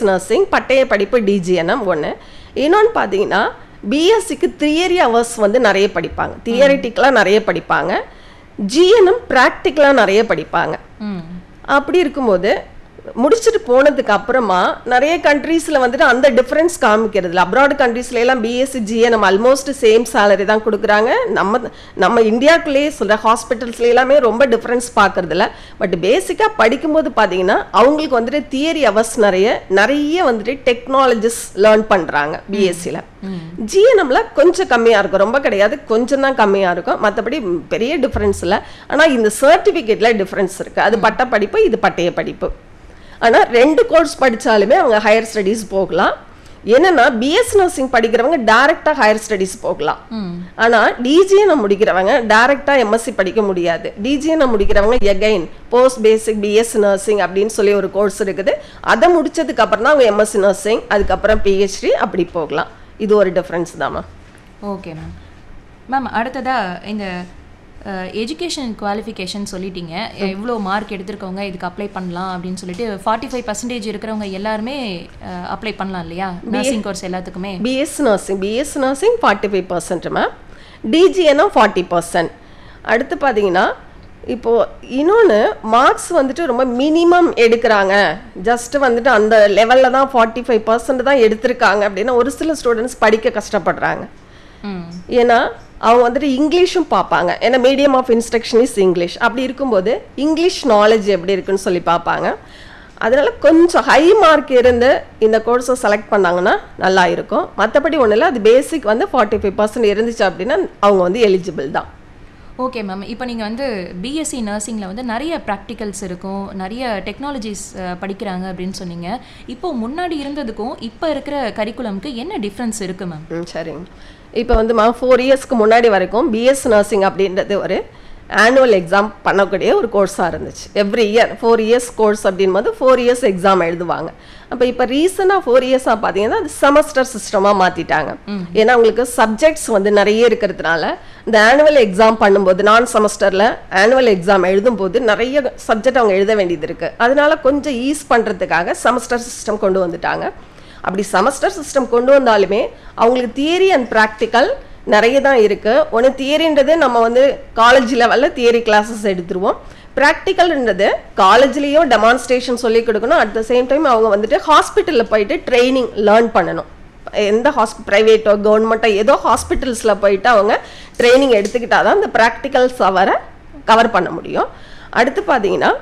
PS nursing பட்டய படிப்பு DGNM ஒன்று இன்னொன்று பார்த்தீங்கன்னா பிஎஸ்சிக்கு தியரி ஹவர்ஸ் வந்து நிறைய படிப்பாங்க தியரிட்டிக்கலாக நிறைய படிப்பாங்க ஜிஎன்எம் ப்ராக்டிக்கலாக நிறைய படிப்பாங்க ம் அப்படி இருக்கும்போது முடிச்சுட்டு போனதுக்கு அப்புறமா நிறைய கண்ட்ரீஸ்ல வந்துட்டு அந்த டிஃபரன்ஸ் காமிக்கிறது இல்லை அப்ராட் கண்ட்ரீஸ்ல எல்லாம் BSc GNM almost same salary தான் கொடுக்குறாங்க நம்ம நம்ம இந்தியாக்குள்ளேயே சொல்ற ஹாஸ்பிட்டல்ஸ்ல எல்லாமே ரொம்ப டிஃபரன்ஸ் பார்க்கறது இல்ல பட் பேசிக்கா படிக்கும்போது பாத்தீங்கன்னா அவங்களுக்கு வந்துட்டு தியரி அவர்ஸ் நிறைய நிறைய வந்துட்டு டெக்னாலஜிஸ் லேர்ன் பண்றாங்க பிஎஸ்சியில் ஜிஎன்எம்ல கொஞ்சம் கம்மியா இருக்கும் ரொம்ப கிடையாது கொஞ்சம் தான் கம்மியா இருக்கும் மற்றபடி பெரிய டிஃபரன்ஸ் இல்லை ஆனா இந்த சர்டிஃபிகேட்ல டிஃபரன்ஸ் இருக்கு அது பட்ட படிப்பு இது பட்டய படிப்பு ஆனா ரெண்டு கோர்ஸ் படிச்சாலுமே அவங்க ஹையர் ஸ்டடீஸ் போகலாம் என்னன்னா பிஎஸ் நர்சிங் படிக்கிறவங்க டைரக்டா ஹையர் ஸ்டடீஸ் போகலாம் ஆனா டிஜிஎன்எம் முடிக்கிறவங்க டைரக்டா எம்எஸ்சி படிக்க முடியாது டிஜிஎன்எம் முடிக்கிறவங்க again post basic BS nursing அப்படின்னு சொல்லி ஒரு கோர்ஸ் இருக்குது அதை முடிச்சதுக்கு அப்புறம் தான் அவங்க எம்எஸ்சி நர்சிங் அதுக்கப்புறம் பிஹெச்டி அப்படி போகலாம் இது ஒரு டிஃப்ரென்ஸ் தான் மேம் ஓகே மேம் மேம் அடுத்ததா இந்த எஜுகேஷன் குவாலிஃபிகேஷன் சொல்லிட்டீங்க எவ்வளோ மார்க் எடுத்திருக்கவங்க இதுக்கு அப்ளை பண்ணலாம் அப்படின்னு சொல்லிட்டு ஃபார்ட்டி ஃபைவ் பர்சன்டேஜ் இருக்கிறவங்க எல்லாருமே அப்ளை பண்ணலாம் இல்லையா நர்சிங் கோர்ஸ் எல்லாத்துக்குமே BS nursing BS nursing forty five percent ma'am டிஜிஎன்னும் ஃபார்ட்டி பர்சன்ட் அடுத்து பார்த்தீங்கன்னா இப்போ இன்னொன்று மார்க்ஸ் வந்துட்டு ரொம்ப மினிமம் எடுக்கிறாங்க ஜஸ்ட் வந்துட்டு அந்த லெவலில் தான் ஃபார்ட்டி ஃபைவ் பர்சன்ட் தான் எடுத்திருக்காங்க அப்படின்னா ஒரு சில ஸ்டூடெண்ட்ஸ் படிக்க கஷ்டப்படுறாங்க ம் ஏன்னா அவங்க வந்துட்டு இங்கிலீஷும் பார்ப்பாங்க ஏன்னா medium of instruction is English அப்படி இருக்கும்போது இங்கிலீஷ் நாலேஜ் எப்படி இருக்குன்னு சொல்லி பார்ப்பாங்க அதனால கொஞ்சம் ஹை மார்க் இருந்து இந்த கோர்ஸை செலக்ட் பண்ணாங்கன்னா நல்லா இருக்கும் மற்றபடி ஒன்றும் இல்லை அது பேசிக் வந்து ஃபார்ட்டி ஃபைவ் பர்சன்ட் இருந்துச்சு அப்படின்னா அவங்க வந்து எலிஜிபிள் தான் ஓகே மேம் இப்போ நீங்கள் வந்து பிஎஸ்சி நர்சிங்கில் வந்து நிறைய ப்ராக்டிகல்ஸ் இருக்கும் நிறைய டெக்னாலஜிஸ் படிக்கிறாங்க அப்படின்னு சொன்னீங்க இப்போ முன்னாடி இருந்ததுக்கும் இப்போ இருக்கிற கரிக்குலம்க்கு என்ன டிஃப்ரென்ஸ் இருக்குது மேம் ம் சரிங்க இப்போ வந்து மா ஃபோர் இயர்ஸ்க்கு முன்னாடி வரைக்கும் பிஎஸ் நர்சிங் அப்படின்றது ஒரு ஆனுவல் எக்ஸாம் பண்ணக்கூடிய ஒரு கோர்ஸாக இருந்துச்சு every year four years course அப்படின் போது ஃபோர் இயர்ஸ் எக்ஸாம் எழுதுவாங்க அப்போ இப்போ ரீசனாக ஃபோர் இயர்ஸாக பார்த்தீங்கன்னா அது செமஸ்டர் சிஸ்டமாக மாற்றிட்டாங்க ஏன்னா உங்களுக்கு சப்ஜெக்ட்ஸ் வந்து நிறைய இருக்கிறதுனால இந்த ஆனுவல் எக்ஸாம் பண்ணும்போது நான் செமஸ்டரில் ஆனுவல் எக்ஸாம் எழுதும்போது நிறைய சப்ஜெக்ட் அவங்க எழுத வேண்டியது இருக்குது அதனால கொஞ்சம் ஈஸ் பண்ணுறதுக்காக செமஸ்டர் சிஸ்டம் கொண்டு வந்துட்டாங்க அப்படி செமஸ்டர் சிஸ்டம் கொண்டு வந்தாலுமே அவங்களுக்கு தியரி அண்ட் ப்ராக்டிக்கல் நிறைய தான் இருக்கு ஒன்று தியரின்றது நம்ம வந்து காலேஜ் லெவலில் தியரி கிளாஸஸ் எடுத்துருவோம் ப்ராக்டிக்கல்ன்றது காலேஜ்லேயும் டெமான்ஸ்ட்ரேஷன் சொல்லி கொடுக்கணும் அட் த சேம் டைம் அவங்க வந்துட்டு ஹாஸ்பிட்டலில் போயிட்டு ட்ரைனிங் லேர்ன் பண்ணணும் எந்த ஹாஸ்பி ப்ரைவேட்டோ கவர்மெண்ட்டோ ஏதோ ஹாஸ்பிட்டல்ஸில் போயிட்டு அவங்க ட்ரைனிங் எடுத்துக்கிட்டால் தான் இந்த ப்ராக்டிக்கல்ஸ் அவரை கவர் பண்ண முடியும் அடுத்து பார்த்தீங்கன்னா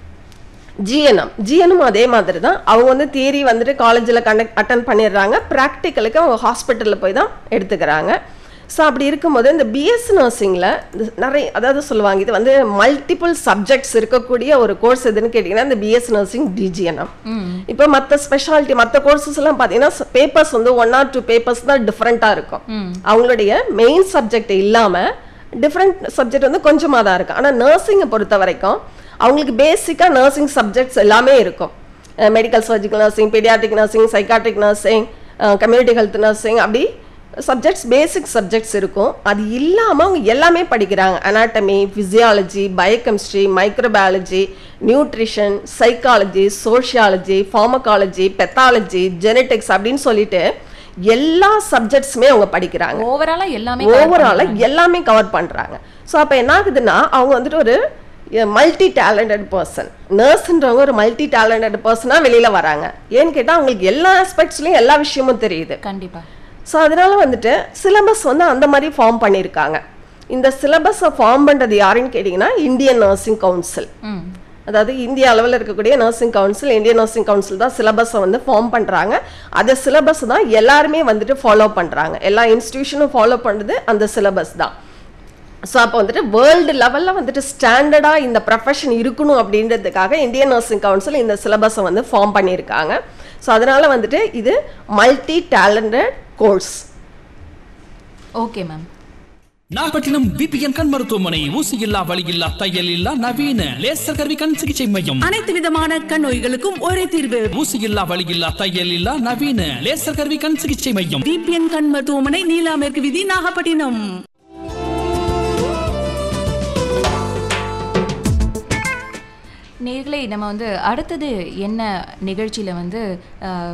ஜிஎன்எம் ஜிஎன்எம் அதே மாதிரி தான் அவங்க வந்து தியரி வந்துட்டு காலேஜில் கண்டக்ட் அட்டன் பண்ணிடுறாங்க ப்ராக்டிக்கலுக்கு அவங்க ஹாஸ்பிட்டலில் போய் தான் எடுத்துக்கிறாங்க ஸோ அப்படி இருக்கும்போது இந்த பிஎஸ் நர்சிங்கில் நிறைய அதாவது சொல்லுவாங்க இது வந்து மல்டிபிள் சப்ஜெக்ட்ஸ் இருக்கக்கூடிய ஒரு கோர்ஸ் எதுன்னு கேட்டிங்கன்னா இந்த பிஎஸ் நர்சிங் டிஜிஎன்எம் இப்போ மற்ற ஸ்பெஷாலிட்டி மற்ற கோர்சஸ் எல்லாம் பார்த்தீங்கன்னா பேப்பர்ஸ் வந்து ஒன் ஆர் டூ பேப்பர்ஸ் தான் டிஃப்ரெண்ட்டாக இருக்கும் அவங்களுடைய மெயின் சப்ஜெக்ட் இல்லாமல் டிஃப்ரெண்ட் சப்ஜெக்ட் வந்து கொஞ்சமாக தான் இருக்கும் ஆனால் நர்சிங்கை பொறுத்த வரைக்கும் அவங்களுக்கு பேசிக்காக நர்சிங் சப்ஜெக்ட்ஸ் எல்லாமே இருக்கும் medical surgical nursing paediatric nursing psychiatric nursing community health nursing அப்படி சப்ஜெக்ட்ஸ் பேசிக் சப்ஜெக்ட்ஸ் இருக்கும் அது இல்லாமல் அவங்க எல்லாமே படிக்கிறாங்க anatomy physiology biochemistry microbiology nutrition psychology sociology pharmacology pathology genetics அப்படின்னு சொல்லிட்டு எல்லா சப்ஜெக்ட்ஸுமே அவங்க படிக்கிறாங்க ஓவராலாக எல்லாமே ஓவராலாக எல்லாமே கவர் பண்ணுறாங்க ஸோ அப்போ என்ன ஆகுதுன்னா அவங்க வந்துட்டு ஒரு மல்டி டேலண்டட் பர்சன் நர்ஸ்ன்றவங்க ஒரு மல்டி டேலண்டட் பர்சனாக வெளியில் வராங்க ஏன்னு கேட்டால் அவங்களுக்கு எல்லா ஆஸ்பெக்ட்ஸ்லையும் எல்லா விஷயமும் தெரியுது கண்டிப்பா ஸோ அதனால வந்துட்டு சிலபஸ் வந்து அந்த மாதிரி ஃபார்ம் பண்ணியிருக்காங்க இந்த சிலபஸை ஃபார்ம் பண்ணுறது யாருன்னு கேட்டிங்கன்னா இந்தியன் நர்சிங் கவுன்சில் ம் அதாவது இந்திய அளவில் இருக்கக்கூடிய nursing council Indian nursing council தான் சிலபஸை வந்து ஃபார்ம் பண்ணுறாங்க அந்த சிலபஸ் தான் எல்லாருமே வந்துட்டு ஃபாலோ பண்ணுறாங்க எல்லா இன்ஸ்டிடியூஷனும் ஃபாலோ பண்ணுறது அந்த சிலபஸ் தான் ஸோ அப்போ வந்துட்டு வேர்ல்டு லெவலில் வந்துட்டு ஸ்டாண்டர்டாக இந்த ப்ரொஃபஷன் இருக்கணும் அப்படின்றதுக்காக இந்தியன் நர்சிங் கவுன்சில் இந்த சிலபஸை வந்து ஃபார்ம் பண்ணியிருக்காங்க ஸோ அதனால் வந்துட்டு இது multi talented course okay ma'am Nagapattinam VPN கண் மருத்துவமனை ஊசி இல்லா வலி இல்லா தையல் இல்லா நவீன லேசர் கருவி கண் சிகிச்சை மையம் அனைத்து விதமான கண் நோய்களுக்கும் ஒரே தீர்வு ஊசி இல்லா வலி இல்லா தையல் இல்லா நவீன லேசர் கருவி கண் சிகிச்சை மையம் டிபிஎன் கண் மருத்துவமனை நீலா மேற்கு விதி நாகப்பட்டினம் நேர்களே நம்ம வந்து அடுத்தது என்ன நிகழ்ச்சியில் வந்து அஹ்,